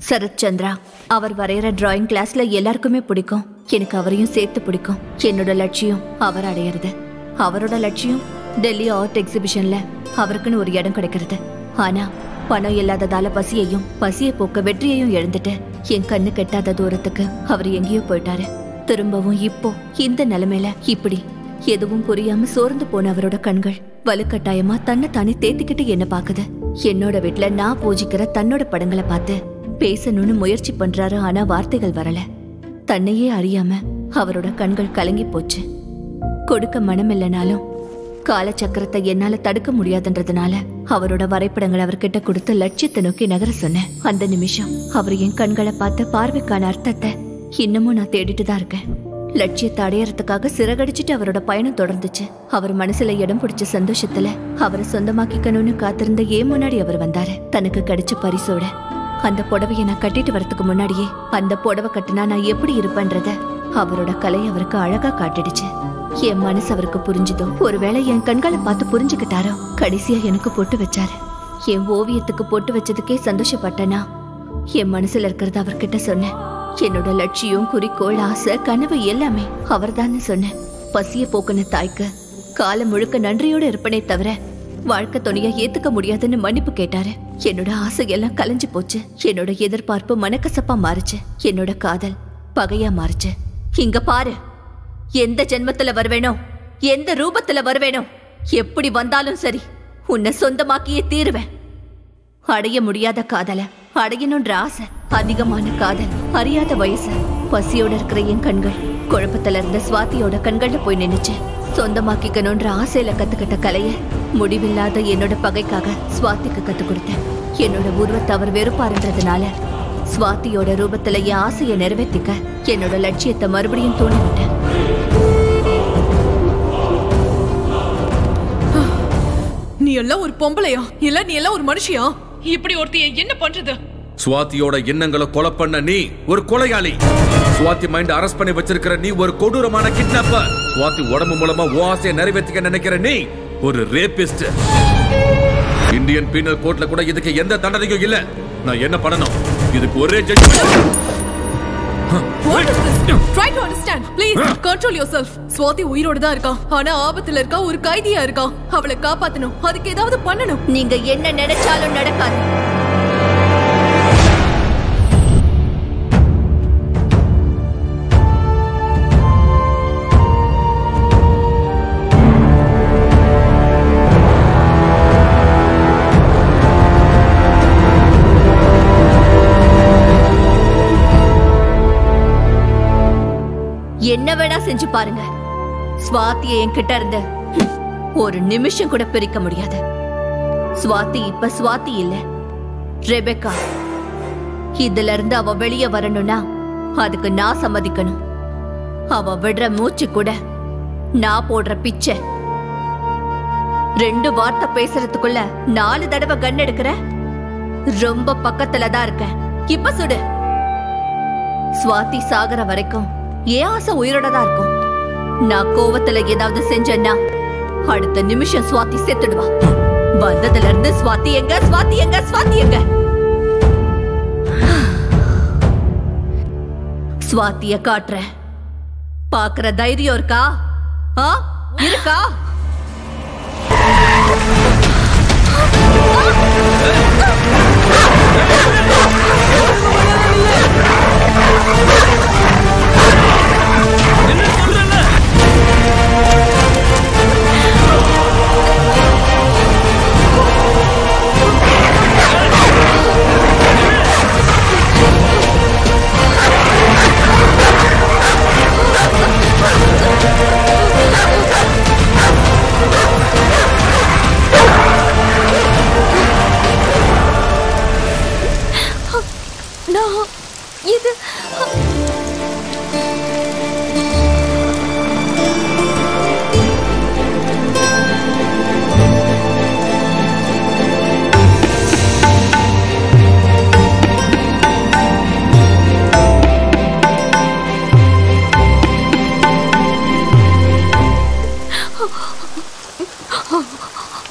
சரத் சந்திரா அவர் வரைகிற டிராயிங் கிளாஸ்ல எல்லாருக்குமே பிடிக்கும் எனக்கு அவரையும் சேர்த்து பிடிக்கும் என்னோட லட்சியம் அவர் அடையிறது அவரோட லட்சியம் டெல்லி ஆர்ட் எக்ஸிபிஷன்ல அவருக்குன்னு ஒரு இடம் கிடைக்கிறது ஆனா பணம் இல்லாததால பசியையும் பசியை போக்க வெற்றியையும் இழந்துட்டு என் கண்ணு கெட்டாத தூரத்துக்கு அவர் எங்கேயோ போயிட்டாரு திரும்பவும் இப்போ இந்த நிலைமையில இப்படி எதுவும் புரியாம சோர்ந்து போன அவரோட கண்கள் வலுக்கட்டாயமா தன்னை தானே தேத்திக்கிட்டு என்ன பாக்குது என்னோட வீட்ல நான் பூஜிக்கிற தன்னோட படங்களை பார்த்து பேசணும்னு முயற்சி பண்றாரு ஆனா வார்த்தைகள் வரல தன்னையே அறியாம அவரோட கண்கள் கலங்கி போச்சு கொடுக்க மனம் இல்லைனாலும் காலச்சக்கரத்தை என்னால தடுக்க முடியாதுன்றதுனால அவரோட வரைபடங்களை அவர்கிட்ட கொடுத்து லட்சியத்தை நோக்கி நகர சொன்னேன் அந்த நிமிஷம் அவர் என் கண்களை பார்த்த பார்வைக்கான அர்த்தத்தை இன்னமும் நான் தேடிட்டு தான் இருக்கேன் லட்சியத்தை அடையறதுக்காக சிறகடிச்சிட்டு அவரோட பயணம் தொடர்ந்துச்சு அவர் மனசுல இடம் பிடிச்ச சந்தோஷத்துல அவரை சொந்தமாக்கிக்கணும்னு காத்திருந்த ஏன் முன்னாடி அவர் வந்தாரு தனக்கு கிடைச்ச பரிசோட அந்த புடவைய நான் கட்டிட்டு வரதுக்கு முன்னாடியே அந்த புடவை கட்டினா நான் எப்படி இருப்பேன்றத அவரோட கலை அவருக்கு அழகா காட்டிடுச்சு என் மனசு அவருக்கு புரிஞ்சுதோ ஒருவேளை என் கண்களை பார்த்து புரிஞ்சுக்கிட்டாரோ கடைசியா எனக்கு பொட்டு வச்சாரு என் ஓவியத்துக்கு பொட்டு வச்சதுக்கே சந்தோஷப்பட்டனா என் மனசுல இருக்கிறத அவர்கிட்ட சொன்னேன் என்னோட லட்சியம் குறிக்கோள் ஆசை கனவு எல்லாமே அவர்தான்னு சொன்னேன் பசிய போக்குன தாய்க்கு காலம் முழுக்க நன்றியோட இருப்பனே தவிர வாழ்க்கை துணைய ஏத்துக்க முடியாதுன்னு மன்னிப்பு கேட்டாரு என்னோட ஆசையெல்லாம் கலைஞ்சு போச்சு என்னோட எதிர்பார்ப்பு மனக்கசப்பா மாறுச்சு என்னோட காதல் பகையா மாறுச்சு இங்க பாரு எந்த ஜென்மத்துல வருவேனோ எந்த ரூபத்துல வருவேனோ எப்படி வந்தாலும் சரி உன்னை சொந்தமாக்கியே தீருவேன் அடைய முடியாத காதல அடையணுன்ற ஆசை அதிகமான காதல் அறியாத வயசு பசியோட இருக்கிற என் கண்கள் குழப்பத்துல இருந்த சுவாதியோட கண்கள்ல போய் நின்னுச்சு சொந்தமாக்கிக்கணுன்ற ஆசையில கத்துக்கிட்ட கலைய முடிவில்லாத என்னோட பகைக்காக சுவாதிக்கு கத்து கொடுத்தேன் என்னோட உருவத்தை அவர் வெறுப்பாருன்றதுனால சுவாதியோட ரூபத்துல என் ஆசையை நிறைவேற்றிக்க என்னோட லட்சியத்தை மறுபடியும் தூண்டி விட்டேன் நீ எல்லாம் ஒரு பொம்பளையா இல்ல நீ எல்லாம் ஒரு மனுஷியா இப்படி ஒருத்திய என்ன பண்றது சுவாதியோட எண்ணங்களை கொலை பண்ண நீ ஒரு கொலையாளி சுவாதி மைண்ட் அரெஸ்ட் பண்ணி வச்சிருக்கிற நீ ஒரு கொடூரமான கிட்னாப்பர் சுவாதி உடம்பு மூலமா உன் ஆசையை நிறைவேற்றிக்க நினைக்கிற நீ ஒரு ரேபிஸ்ட் இந்தியன் பீனல் கோர்ட்ல கூட இதுக்கு எந்த தண்டனையும் இல்ல நான் என்ன பண்ணணும் இதுக்கு ஒரே judge What is this? Try to understand. Please control yourself. Swathi உயிரோட தான் இருக்கா ஆனா ஆபத்துல இருக்கா ஒரு கைதியா இருக்கா அவளை காப்பாத்தணும் அதுக்கு ஏதாவது பண்ணணும் நீங்க என்ன நினைச்சாலும் நடக்காது என்ன வேணா செஞ்சு பாருங்க ஸ்வாதியை என்கிட்ட இருந்து ஹம், ஒரு நிமிஷம் கூட பிரிக்க முடியாது ஸ்வாதி இப்ப ஸ்வாதி இல்ல ரெபெக்கா இதுல இருந்து அவ வெளிய வரணும்னா அதுக்கு நான் சம்மதிக்கணும் அவ விடுற மூச்சு கூட நான் போடுற பிச்சை ரெண்டு வார்த்தை பேசுறதுக்குள்ள நாலு தடவை கன் எடுக்கிற ரொம்ப பக்கத்துல தான் இருக்க இப்ப சுடு ஸ்வாதி சாகர வரைக்கும் ஏன் ஆசை உயிரோட தான் இருக்கும் நான் கோவத்துல ஏதாவது செஞ்சேன்னா அடுத்த நிமிஷம் சுவாதி செத்துடுவா வந்ததுல இருந்து சுவாதி எங்க சுவாதி எங்க சுவாதி எங்க சுவாத்திய காட்டுறேன் பாக்குற தைரியம் இருக்கா ஆ இருக்கா நான் இது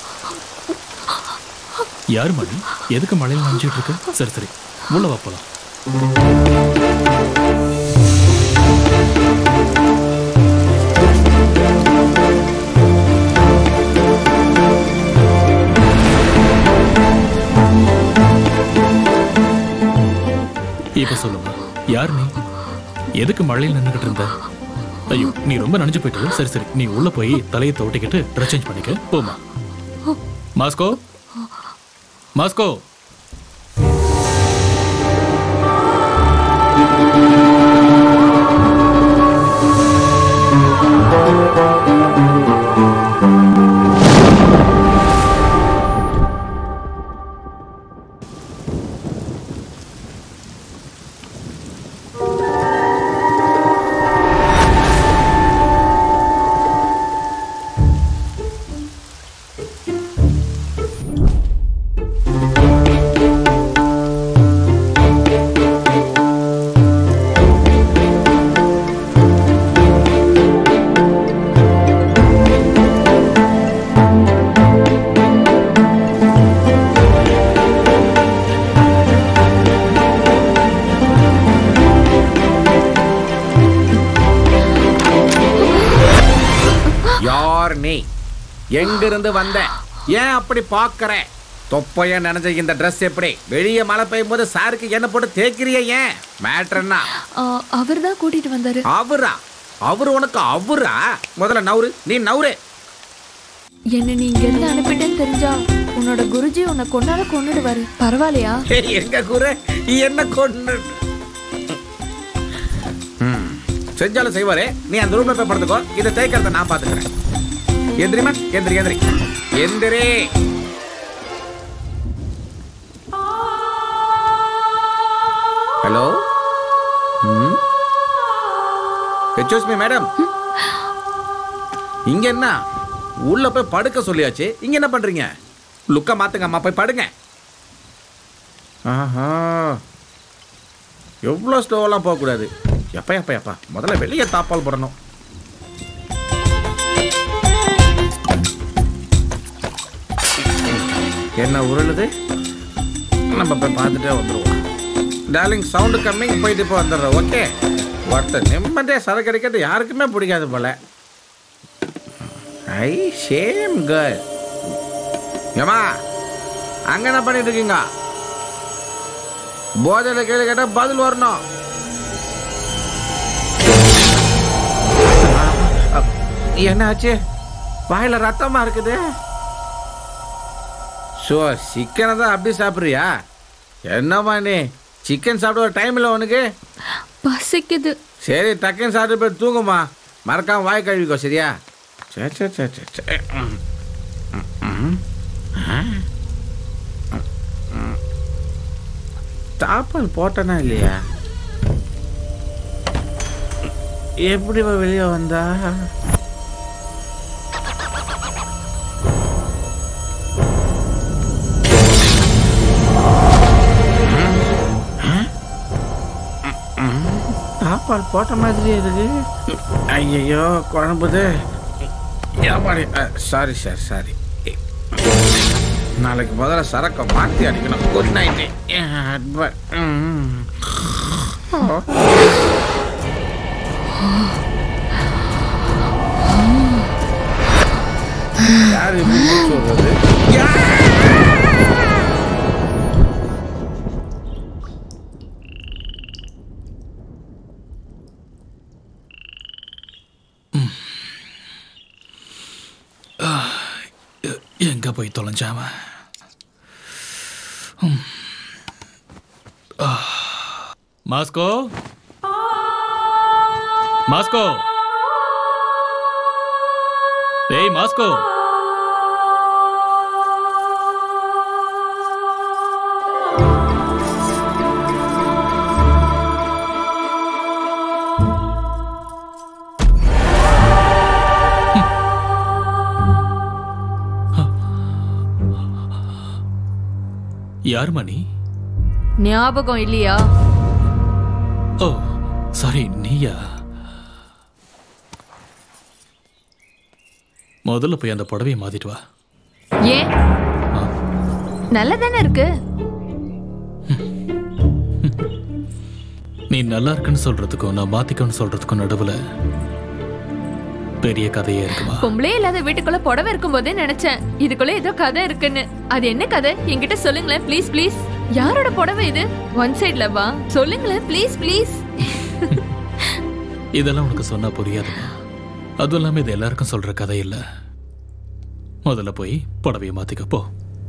யார் மணி எதுக்கு மழையில் நனைஞ்சிட்டு இருக்கு சரி சரி உள்ள வா போலாம் இப்ப சொல்லுமா யார் நீ எதுக்கு மழையில் நின்றுகிட்டு இருந்த ஐயோ நீ ரொம்ப நனைஞ்சு போயிட்டு சரி சரி நீ உள்ள போய் தலையை தோட்டிக்கிட்டு ட்ரெஸ் சேஞ்ச் பண்ணிக்க போமா மாஸ்கோ மாஸ்கோ யார் நீ எங்கிருந்து வந்த ஏன் அப்படி பாக்குற தொப்பைய நினைஞ்ச இந்த Dress எப்படி வெளியே மழை பெய்யும் போது சாருக்கு என்ன போட்டு தேய்க்கிறிய ஏன் மேட்ரு என்ன அவர் தான் கூட்டிட்டு வந்தாரு அவரா அவர் உனக்கு அவரா முதல்ல நவுரு நீ நவுரு என்ன நீ இங்க இருந்து அனுப்பிட்டேன்னு தெரிஞ்சா உன்னோட குருஜி உன்னை கொண்டாட கொண்டுடுவாரு பரவாயில்லையா ஏய், எங்க கூற என்ன கொண்டு ம், செஞ்சாலும் செய்வாரே நீ அந்த ரூம்ல போய் படுத்துக்கோ இதை தேய்க்கிறத நான் பாத்துக்கிறேன் எந்திரிமா எந்திரி எந்திரி எந்திரி ஹலோ எக்ஸ்கூஸ் மீ மேடம் இங்க என்ன உள்ள போய் படுக்க சொல்லியாச்சு இங்க என்ன பண்றீங்க லுக்க மாத்துங்க அம்மா போய் படுங்க ஆஹா எவ்வளோ ஸ்லோவெல்லாம் போகக்கூடாது எப்பா எப்பா எப்பா முதல்ல வெளியே தாப்பால் போடணும் என்ன உருளுது நம்ம போய் பார்த்துட்டே வந்துடுவோம் டார்லிங் சவுண்டு கம்மிங் போயிட்டு இப்போ வந்துடுறோம் ஓகே ஒருத்தர் நிம்மதியாக சரக்கு அடிக்கிறது யாருக்குமே பிடிக்காது போல ஐ சேம் கேர்ள் ஏமா அங்க என்ன பண்ணிட்டு இருக்கீங்க போதையில கேள்வி கேட்டா பதில் வரணும் அ, என்னாச்சு வாயில ரத்தமா இருக்குது ஸோ சிக்கனை தான் அப்படி சாப்பிட்றியா என்னம்மா நீ சிக்கன் சாப்பிட ஒரு டைம் இல்லை உனக்கு பசிக்குது சரி டக்குன்னு சாப்பிட்டு போய் தூங்குமா மறக்காம வாய் கழுவிக்கோ சரியா சே சே சே சே சே ம். ம், ம். ஆ. ம். தாப்பால் போட்டனா இல்லையா எப்படி இவ வெளியே வந்தா தாப்பால் போட்ட மாதிரியே இருக்கு ஐயோ குழம்புது ஏமாடி சாரி சார் சாரி நாளைக்கு முதல்ல சரக்கை மாற்றி அடிக்கணும் குட் நைட்டு யார் இப்படி மூச்சு விடுறது? எங்க போய் தொலைஞ்சாம ம். ஆ. மாஸ்கோ மாஸ்கோ ஏய் மாஸ்கோ யார் மணி ஞாபகம் இல்லையா ஓ சாரி நீயா முதல்ல போய் அந்த புடவையை மாத்திட்டு வா ஏன் ஆ. நல்லா தானே இருக்கு நீ நல்லா இருக்குன்னு சொல்றதுக்கும் நான் மாத்திக்கணும்னு சொல்றதுக்கும் நடுவுல பெரிய கதையே இருக்குமா பொம்பளே இல்லாத வீட்டுக்குள்ள புடவை இருக்கும் போதே நினைச்சேன் இதுக்குள்ள ஏதோ கதை இருக்குன்னு அது என்ன கதை என்கிட்ட சொல்லுங்களேன் ப்ளீஸ் ப்ளீஸ் யாரோட புடவை இது ஒன் சைட்ல வா சொல்லுங்களேன் ப்ளீஸ் ப்ளீஸ் இதெல்லாம் உனக்கு சொன்னா புரியாதுமா அதுவும் இல்லாம இது எல்லாருக்கும் சொல்ற கதை இல்ல முதல்ல போய் புடவைய மாத்திக்க போ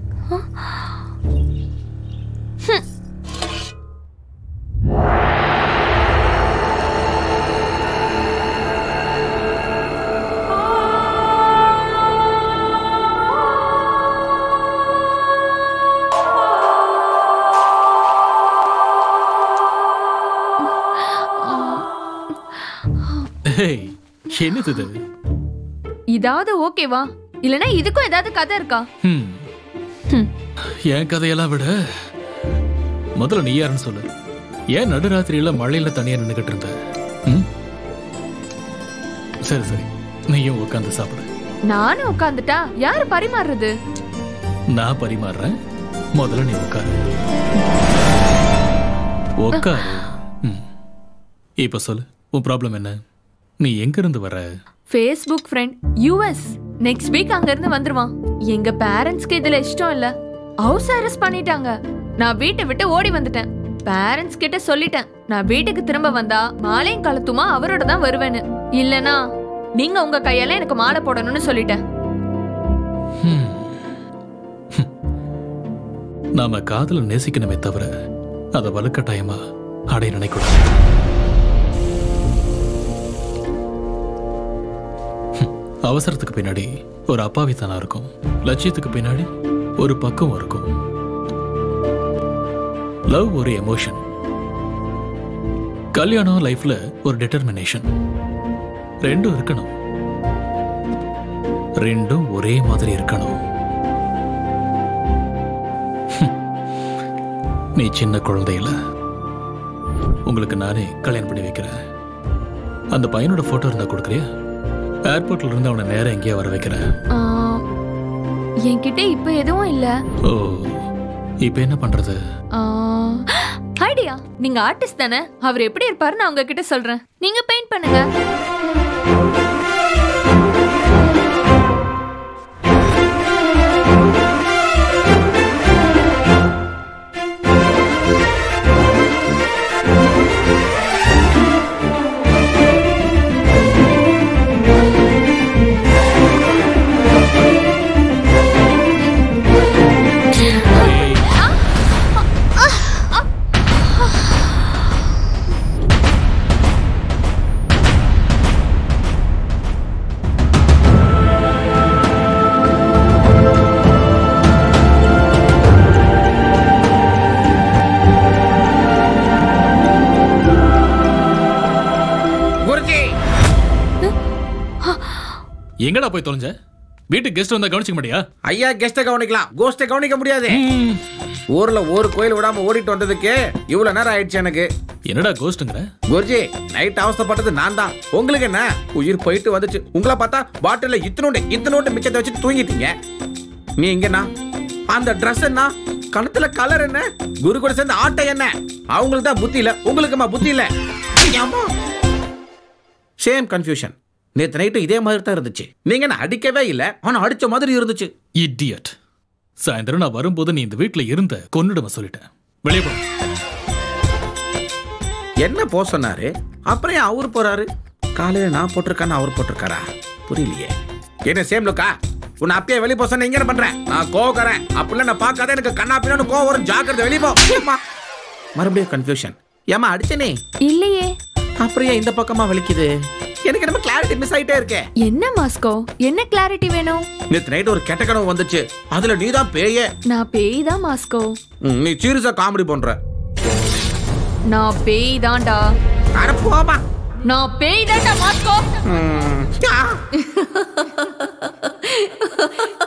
ஹேய் என்னது இது இதாவது ஓகேவா இல்லனா இதுக்கும் ஏதாவது கதை இருக்கா ஹம். என் கதையெல்லாம் விட முதல்ல நீ யாருன்னு சொல்லு ஏன் நடுராத்திரியில மழையில தனியா நின்னுகிட்டு இருந்த ம்? சரி சரி நீயும் உட்காந்து சாப்பிடு நானும் உட்காந்துட்டா யாரு பரிமாறுறது நான் பரிமாறுறேன் முதல்ல நீ உட்காரு உட்காரு ம். இப்ப சொல்லு உன் ப்ராப்ளம் என்ன நீ எங்க இருந்து வர Facebook friend US next week அங்க இருந்து வந்துருவான் எங்க பேரண்ட்ஸ்க்கு இதுல இஷ்டம் இல்ல ஹவுஸ் அரெஸ்ட் பண்ணிட்டாங்க நான் வீட்டை விட்டு ஓடி வந்துட்டேன் பேரண்ட்ஸ் கிட்ட சொல்லிட்டேன் நான் வீட்டுக்கு திரும்ப வந்தா மாலையும் கழுத்துமா அவரோட தான் வருவேன்னு இல்லனா நீங்க உங்க கையால எனக்கு மாலை போடணும்னு சொல்லிட்டேன் ஹம். ஹம். நாம காதல நேசிக்கணுமே தவிர அதை வலுக்கட்டாயமா அடைய நினைக்கூடாது ஹம். அவசரத்துக்கு பின்னாடி ஒரு அப்பாவித்தனம் இருக்கும் லட்சியத்துக்கு பின்னாடி ஒரு பக்கம் இருக்கும் லவ் ஒரு எமோஷன் கல்யாணம் லைஃப்ல ஒரு டிட்டர்மினேஷன் ரெண்டும் இருக்கணும் ரெண்டும் ஒரே மாதிரி இருக்கணும் ஹம். நீ சின்ன குழந்தை இல்ல உங்களுக்கு நானே கல்யாணம் பண்ணி வைக்கிறேன் அந்த பையனோட போட்டோ இருந்தா கொடுக்குறியா ஏர்போர்ட்ல இருந்து அவனை நேரா எங்கேயா வர வைக்கிறேன் ஆ, என்கிட்ட இப்ப எதுவும் இல்ல ஓ இப்போ என்ன பண்றது ஐடியா நீங்க ஆர்டிஸ்ட் தானே அவர் எப்படி இருப்பாரு நான் உங்ககிட்ட சொல்றேன் நீங்க பெயிண்ட் பண்ணுங்க குருஜி எங்கடா போய் தொலைஞ்ச வீட்டுக்கு கெஸ்ட் வந்தா கவனிச்சிக்க மாட்டியா ஐயா கெஸ்ட கவனிக்கலாம் கோஸ்ட கவனிக்க முடியாது ஊர்ல ஒரு கோயில் விடாம ஓடிட்டு வந்ததுக்கு இவ்வளவு நேரம் ஆயிடுச்சு எனக்கு என்னடா கோஸ்ட்டுங்கிற குருஜி நைட் அவஸ்தைப்பட்டது நான் தான் உங்களுக்கு என்ன உயிர் போயிட்டு வந்துச்சு உங்களை பார்த்தா பாட்டில இத்தனோண்டு இத்தனோண்டு மிச்சத்தை வச்சு தூங்கிட்டீங்க நீ இங்கண்ணா அந்த Dress என்ன கணத்துல கலர் என்ன குரு கூட சேர்ந்த ஆட்டை என்ன அவங்களுக்கு தான் புத்தி இல்ல உங்களுக்குமா புத்தி இல்ல சேம் கன்ஃபியூஷன் நேத்து நைட்டு இதே மாதிரி தான் இருந்துச்சு நீங்க என்ன அடிக்கவே இல்ல ஆனா அடிச்ச மாதிரி இருந்துச்சு இடியட் சாயந்தரம் நான் வரும்போது நீ இந்த வீட்ல இருந்த கொன்னுடுவ சொல்லிட்டேன் வெளியே போ என்ன போ சொன்னாரு அப்புறம் ஏன் அவர் போறாரு காலையில நான் போட்டிருக்கான்னு அவர் போட்டிருக்காரா புரியலையே என்ன சேம் லுக்கா உன்னை அப்பயே வெளியே போக சொன்ன இங்க என்ன பண்றேன் நான் கோவக்காரன் அப்படிலாம் நான் பார்க்காத எனக்கு கண்ணா பின்னான்னு கோவம் வரும் ஜாக்கிரதை வெளியே போ ஏம்மா. மறுபடியும் கன்ஃபியூஷன் ஏமா அடிச்சனே இல்லையே அப்புறம் ஏன் இந்த பக்கமா வலிக்குது எனக்கு நம்ம கிளாரிட்டி மிஸ் ஆயிட்டே இருக்கே என்ன மாஸ்கோ என்ன கிளாரிட்டி வேணும் நேத்து நைட் ஒரு கெட்ட கனவு வந்துச்சு அதுல நீ தான் பேயே நான் பேய் தான் மாஸ்கோ ம், நீ சீரியஸா காமெடி பண்ற நான் பேய் தான்டா அட போமா நான் பேய் தான்டா மாஸ்கோ ம். ஆ.